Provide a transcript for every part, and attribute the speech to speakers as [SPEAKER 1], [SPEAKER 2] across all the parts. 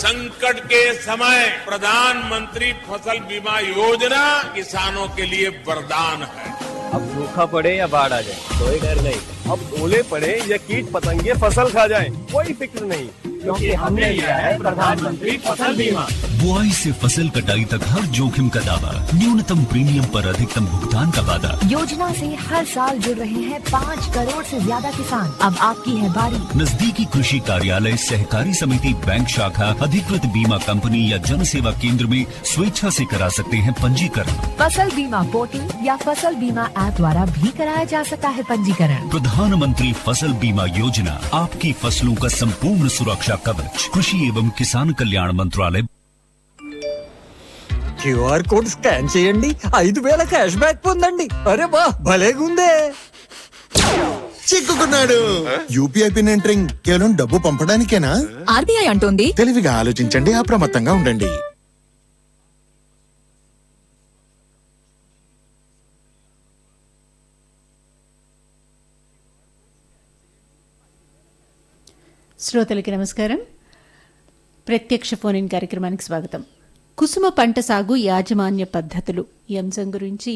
[SPEAKER 1] संकट के समय प्रधानमंत्री फसल बीमा योजना किसानों के लिए वरदान है
[SPEAKER 2] अब सूखा पड़े या बाढ़ आ जाए कोई डर नहीं अब ओले पड़े या कीट पतंगे फसल खा जाए कोई फिक्र नहीं क्योंकि हमने लिया है प्रधानमंत्री फसल बीमा
[SPEAKER 3] बुआई से फसल कटाई तक हर जोखिम का दावा न्यूनतम प्रीमियम पर अधिकतम भुगतान का वादा
[SPEAKER 4] योजना से हर साल जुड़ रहे हैं पाँच करोड़ से ज्यादा किसान अब आपकी है बारी
[SPEAKER 3] नजदीकी कृषि कार्यालय सहकारी समिति बैंक शाखा अधिकृत बीमा कंपनी या जन सेवा केंद्र में स्वेच्छा से करा सकते हैं पंजीकरण
[SPEAKER 4] फसल बीमा पोर्टल या फसल बीमा ऐप द्वारा भी कराया जा सकता है पंजीकरण
[SPEAKER 3] प्रधानमंत्री फसल बीमा योजना आपकी फसलों का संपूर्ण सुरक्षा कवच कृषि एवं किसान कल्याण मंत्रालय
[SPEAKER 5] క్యూఆర్ కోడ్ స్కాన్ చేయండి ఐదు వేల క్యాష్ బ్యాక్ పొందండి అరే బా భలేగుందే
[SPEAKER 6] చిక్కుకున్నాడు యూపీఐ పిన్ ఎంటరింగ్ కేవలం డబ్బు పంపడానికేనా
[SPEAKER 4] ఆర్బీఐ అంటోంది
[SPEAKER 6] తెలివిగా ఆలోచించండి అప్రమత్తంగా ఉండండి
[SPEAKER 7] శ్రోతలకి నమస్కారం ప్రత్యక్ష ఫోన్ ఇన్ కార్యక్రమానికి స్వాగతం కుసుమ పంట సాగు యాజమాన్య పద్ధతులు ఈ అంశం గురించి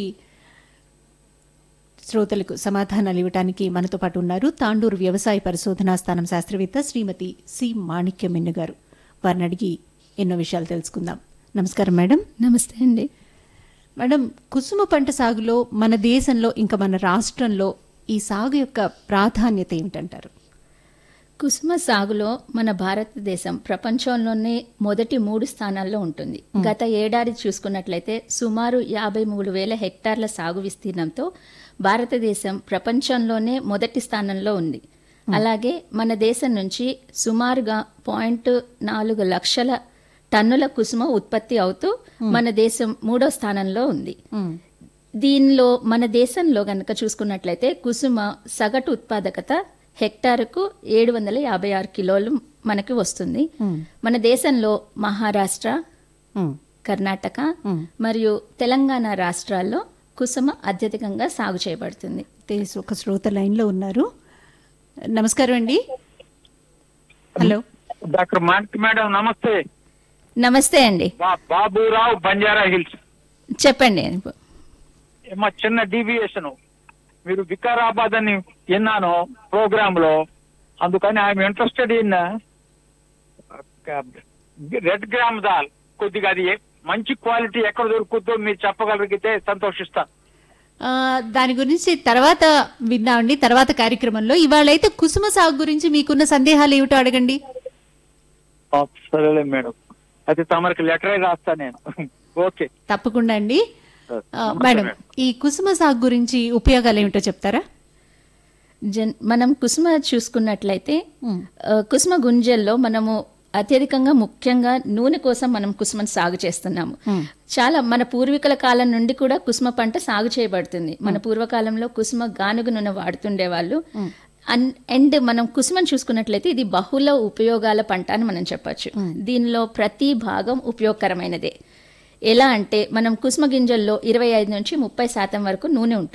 [SPEAKER 7] శ్రోతలకు సమాధానాలు ఇవ్వడానికి మనతో పాటు ఉన్నారు తాండూరు వ్యవసాయ పరిశోధనా స్థానం శాస్త్రవేత్త శ్రీమతి సి మాణిక్యమిన్ను గారు వారిని అడిగి ఎన్నో విషయాలు తెలుసుకుందాం నమస్కారం మేడం
[SPEAKER 8] నమస్తే అండి
[SPEAKER 7] మేడం కుసుమ పంట సాగులో మన దేశంలో ఇంకా మన రాష్ట్రంలో ఈ సాగు యొక్క ప్రాధాన్యత ఏమిటంటారు
[SPEAKER 8] కుసుమ సాగులో మన భారతదేశం ప్రపంచంలోనే మొదటి మూడు స్థానాల్లో ఉంటుంది గత ఏడాది చూసుకున్నట్లయితే సుమారు యాభై మూడు వేల హెక్టార్ల సాగు విస్తీర్ణంతో భారతదేశం ప్రపంచంలోనే మొదటి స్థానంలో ఉంది అలాగే మన దేశం నుంచి సుమారుగా పాయింట్ నాలుగు లక్షల టన్నుల కుసుమ ఉత్పత్తి అవుతూ మన దేశం మూడో స్థానంలో ఉంది దీనిలో మన దేశంలో గనక చూసుకున్నట్లయితే కుసుమ సగటు ఉత్పాదకత హెక్టారుకు ఏడు వందల యాభై ఆరు కిలోలు మనకి వస్తుంది మన దేశంలో మహారాష్ట్ర కర్ణాటక మరియు తెలంగాణ రాష్ట్రాల్లో కుసుమ అత్యధికంగా సాగు చేయబడుతుంది
[SPEAKER 7] అయితే ఒక శ్రోత లైన్లో ఉన్నారు నమస్కారం అండి హలో
[SPEAKER 9] డాక్టర్ మాణిక్ మేడం నమస్తే
[SPEAKER 8] నమస్తే అండి
[SPEAKER 9] బా- బాబురావు బంజారా హిల్స్
[SPEAKER 8] చెప్పండి
[SPEAKER 9] మా చిన్న డీవియేషన్ మీరు వికారాబాద్ అని విన్నాను ప్రోగ్రామ్ లో అందుకని I'm interested in red gram dal కొద్దిగా అది ఏ- మంచి క్వాలిటీ ఎక్కడ దొరుకుతుందో మీరు చెప్పగలిగితే సంతోషిస్తాను
[SPEAKER 7] ఆ, దాని గురించి తర్వాత విన్నామండి తర్వాత కార్యక్రమంలో ఇవాళైతే కుసుమ సాగు గురించి మీకున్న సందేహాలు ఏమిటో అడగండి
[SPEAKER 9] ఆ, సరేలే మేడం అయితే తమరికి లెటరే రాస్తా నేను ఓకే
[SPEAKER 7] తప్పకుండా అండి ఆ,
[SPEAKER 9] నమస్తే
[SPEAKER 7] మేడం
[SPEAKER 9] మేడం.
[SPEAKER 7] ఈ కుసుమ సాగు గురించి ఉపయోగాలు ఏమిటో చెప్తారా
[SPEAKER 8] జన్ మనం కుసుమ చూసుకున్నట్లయితే ఆ, కుసుమ గుంజల్లో మనము అత్యధికంగా ముఖ్యంగా నూనె కోసం మనం కుసుమను సాగు చేస్తున్నాము చాలా మన పూర్వీకుల కాలం నుండి కూడా కుసుమ పంట సాగు చేయబడుతుంది మన పూర్వకాలంలో కుసుమ గానుగ నూనె వాడుతుండే వాళ్ళు అన్- అండ్ మనం కుసుమను చూసుకున్నట్లయితే ఇది బహుళ ఉపయోగాల పంట అని మనం చెప్పొచ్చు దీనిలో ప్రతి భాగం ఉపయోగకరమైనదే ఎలా అంటే మనం కుసుమ గింజల్లో ఇరవై ఐదు నుంచి ముప్పై శాతం వరకు నూనె ఉంటుంది